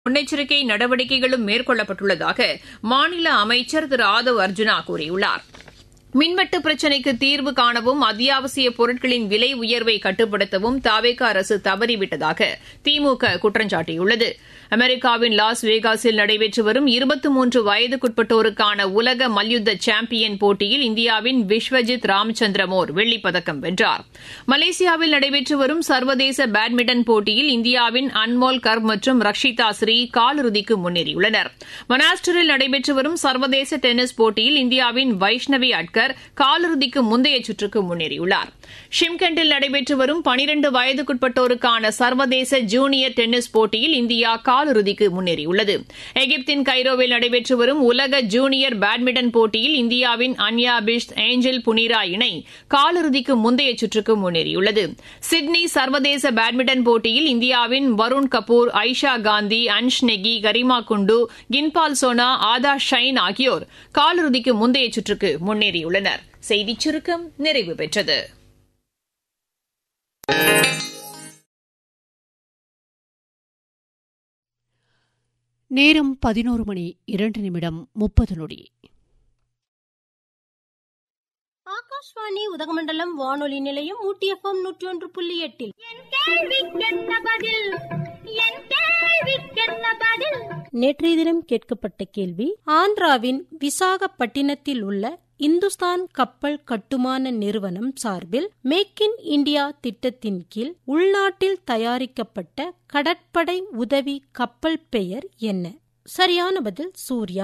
முன்னெச்சரிக்கை நடவடிக்கைகளும் மேற்கொள்ளப்பட்டுள்ளதாக மாநில அமைச்சர் திரு ஆதவ் அர்ஜுனா கூறியுள்ளார் மின்வெட்டு பிரச்சினைக்கு தீர்வு காணவும் அத்தியாவசிய பொருட்களின் விலை உயர்வை கட்டுப்படுத்தவும் தாவேக அரசு தவறிவிட்டதாக திமுக குற்றம் சாட்டியுள்ளது அமெரிக்காவின் லாஸ் வேகாஸில் நடைபெற்று வரும் இருபத்தி மூன்று வயதுக்குட்பட்டோருக்கான உலக மல்யுத்த சாம்பியன் போட்டியில் இந்தியாவின் விஸ்வஜித் ராமச்சந்திரமோர் வெள்ளிப்பதக்கம் வென்றார் மலேசியாவில் நடைபெற்று வரும் சர்வதேச பேட்மிண்டன் போட்டியில் இந்தியாவின் அன்மோல் கர் மற்றும் ரக்ஷிதா ஸ்ரீ காலிறுதிக்கு முன்னேறியுள்ளனர் மனாஸ்டரில் நடைபெற்று வரும் சர்வதேச டென்னிஸ் போட்டியில் இந்தியாவின் வைஷ்ணவி அட்கர் காலிறுதிக்கு முந்தைய சுற்றுக்கு முன்னேறியுள்ளார் ஷிம்கெண்டில் நடைபெற்று வரும் பனிரண்டு வயதுக்குட்பட்டோருக்கான சர்வதேச ஜூனியர் டென்னிஸ் போட்டியில் இந்தியா காலிறுதிக்கு முன்னேறியுள்ளது எகிப்தின் கைரோவில் நடைபெற்று வரும் உலக ஜூனியர் பேட்மிண்டன் போட்டியில் இந்தியாவின் அன்யா பிஷ்த் ஏஞ்சல் புனிரா இணை காலிறுதிக்கு முந்தைய சுற்றுக்கு முன்னேறியுள்ளது சிட்னி சர்வதேச பேட்மிண்டன் போட்டியில் இந்தியாவின் வருண் கபூர் ஐஷா காந்தி அன்ஷ் நெகி கரிமா குண்டு கின்பால் சோனா ஆதா ஷைன் ஆகியோர் காலிறுதிக்கு முந்தைய சுற்றுக்கு முன்னேறியுள்ளனர் செய்திச் சுருக்கம் நிறைவு பெற்றது நேரம் பதினோரு மணி இரண்டு நிமிடம் முப்பது நொடி ஆகாஷ்வாணி உதகமண்டலம் வானொலி நிலையம் ஊட்டி எஃப்எம் நூற்றி ஒன்று புள்ளி எட்டில் நேற்றைய தினம் கேட்கப்பட்ட கேள்வி ஆந்திராவின் விசாகப்பட்டினத்தில் உள்ள இந்துஸ்தான் கப்பல் கட்டுமான நிறுவனம் சார்பில் மேக் இன் இந்தியா திட்டத்தின் கீழ் உள்நாட்டில் தயாரிக்கப்பட்ட கடற்படை உதவி கப்பல் பெயர் என்ன சரியான பதில் சூர்யா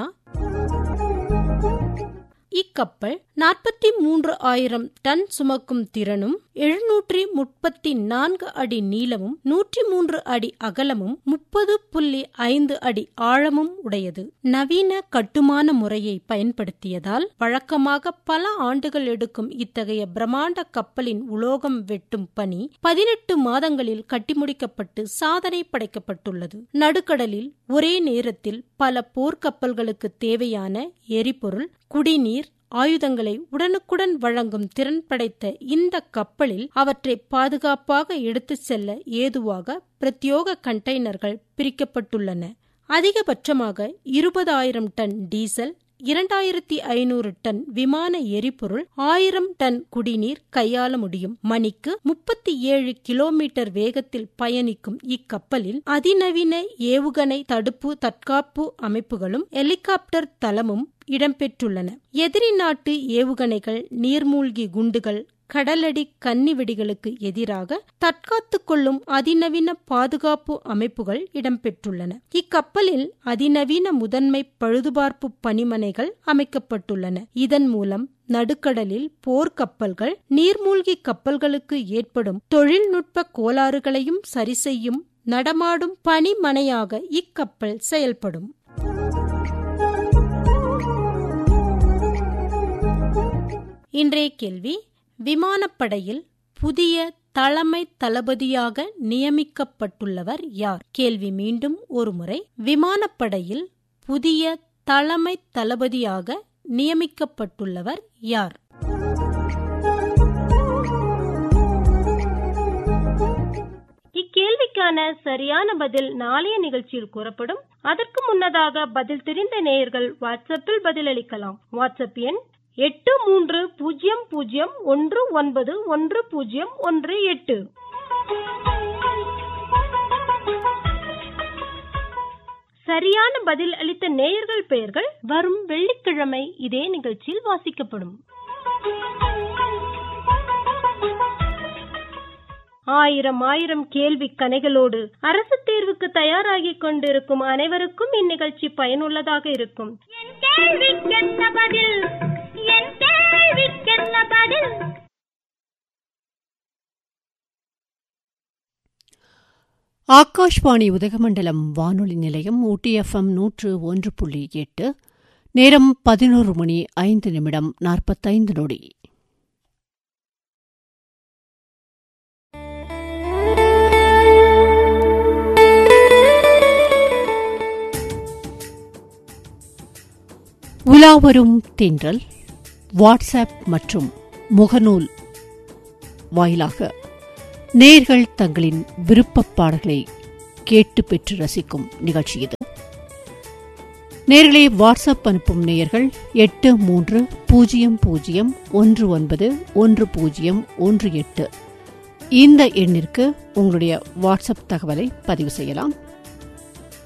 இக்கப்பல் நாற்பத்தி மூன்று ஆயிரம் டன் சுமக்கும் திறனும் எழுநூற்றி முப்பத்தி நான்கு அடி நீளமும் நூற்றி மூன்று அடி அகலமும் முப்பது புள்ளி ஐந்து அடி ஆழமும் உடையது நவீன கட்டுமான முறையை பயன்படுத்தியதால் வழக்கமாக பல ஆண்டுகள் எடுக்கும் இத்தகைய பிரம்மாண்ட கப்பலின் உலோகம் வெட்டும் பணி பதினெட்டு மாதங்களில் கட்டி முடிக்கப்பட்டு சாதனை படைக்கப்பட்டுள்ளது நடுக்கடலில் ஒரே நேரத்தில் பல போர்க்கப்பல்களுக்கு தேவையான எரிபொருள் குடிநீர் ஆயுதங்களை உடனுக்குடன் வழங்கும் திறன் படைத்த இந்த கப்பலில் அவற்றை பாதுகாப்பாக எடுத்துச் செல்ல ஏதுவாக பிரத்யோக கண்டெய்னர்கள் பிரிக்கப்பட்டுள்ளன அதிகபட்சமாக இருபதாயிரம் டன் டீசல் இரண்டாயிரத்தி ஐநூறு டன் விமான எரிபொருள் ஆயிரம் டன் குடிநீர் கையாள முடியும் மணிக்கு முப்பத்தி ஏழு கிலோமீட்டர் வேகத்தில் பயணிக்கும் இக்கப்பலில் அதிநவீன ஏவுகணை தடுப்பு தற்காப்பு அமைப்புகளும் ஹெலிகாப்டர் தளமும் இடம்பெற்றுள்ளன எதிரி நாட்டு ஏவுகணைகள் நீர்மூழ்கி குண்டுகள் கடலடி கன்னி வெடிகளுக்கு எதிராக தற்காத்துக் கொள்ளும் அதிநவீன பாதுகாப்பு அமைப்புகள் இடம்பெற்றுள்ளன இக்கப்பலில் அதிநவீன முதன்மை பழுதுபார்ப்பு பணிமனைகள் அமைக்கப்பட்டுள்ளன இதன் மூலம் நடுக்கடலில் போர்க்கப்பல்கள் நீர்மூழ்கி கப்பல்களுக்கு ஏற்படும் தொழில்நுட்ப கோளாறுகளையும் சரிசெய்யும் நடமாடும் பணிமனையாக இக்கப்பல் செயல்படும் இன்றைய கேள்வி விமானப்படையில் புதிய தலைமை தளபதியாக நியமிக்கப்பட்டுள்ளவர் யார் கேள்வி மீண்டும் ஒருமுறை விமானப்படையில் புதிய தலைமை தளபதியாக நியமிக்கப்பட்டுள்ளவர் யார் இக்கேள்விக்கான சரியான பதில் நாளைய நிகழ்ச்சியில் கூறப்படும் அதற்கு முன்னதாக பதில் தெரிந்த நேயர்கள் வாட்ஸ்அப்பில் பதிலளிக்கலாம் வாட்ஸ்அப் எண் எட்டு மூன்று பூஜ்ஜியம் பூஜ்ஜியம் ஒன்று ஒன்பது ஒன்று பூஜ்ஜியம் ஒன்று எட்டு சரியான பதில் அளித்த நேயர்கள் பெயர்கள் வரும் வெள்ளிக்கிழமை இதே நிகழ்ச்சியில் வாசிக்கப்படும் ஆயிரம் ஆயிரம் கேள்வி கணைகளோடு அரசு தேர்வுக்கு தயாராகிக் கொண்டிருக்கும் அனைவருக்கும் இந்நிகழ்ச்சி பயனுள்ளதாக இருக்கும் ஆகாஷ்வாணி உதகமண்டலம் வானொலி நிலையம் ஊட்டி எஃப்எம் நூற்று ஒன்று புள்ளி எட்டு நேரம் பதினோரு மணி ஐந்து நிமிடம் நாற்பத்தைந்து நொடி உலாவரும் தென்றல் வாட்ஸ்அப் மற்றும் முகநூல் வாயிலாக நேர்கள் தங்களின் விருப்பப் பாடல்களை கேட்டு பெற்று ரசிக்கும் நிகழ்ச்சி இது நேர்களே வாட்ஸ்அப் அனுப்பும் நேயர்கள் எட்டு மூன்று பூஜ்ஜியம் பூஜ்ஜியம் ஒன்று ஒன்பது ஒன்று பூஜ்ஜியம் ஒன்று எட்டு இந்த எண்ணிற்கு உங்களுடைய வாட்ஸ்அப் தகவலை பதிவு செய்யலாம்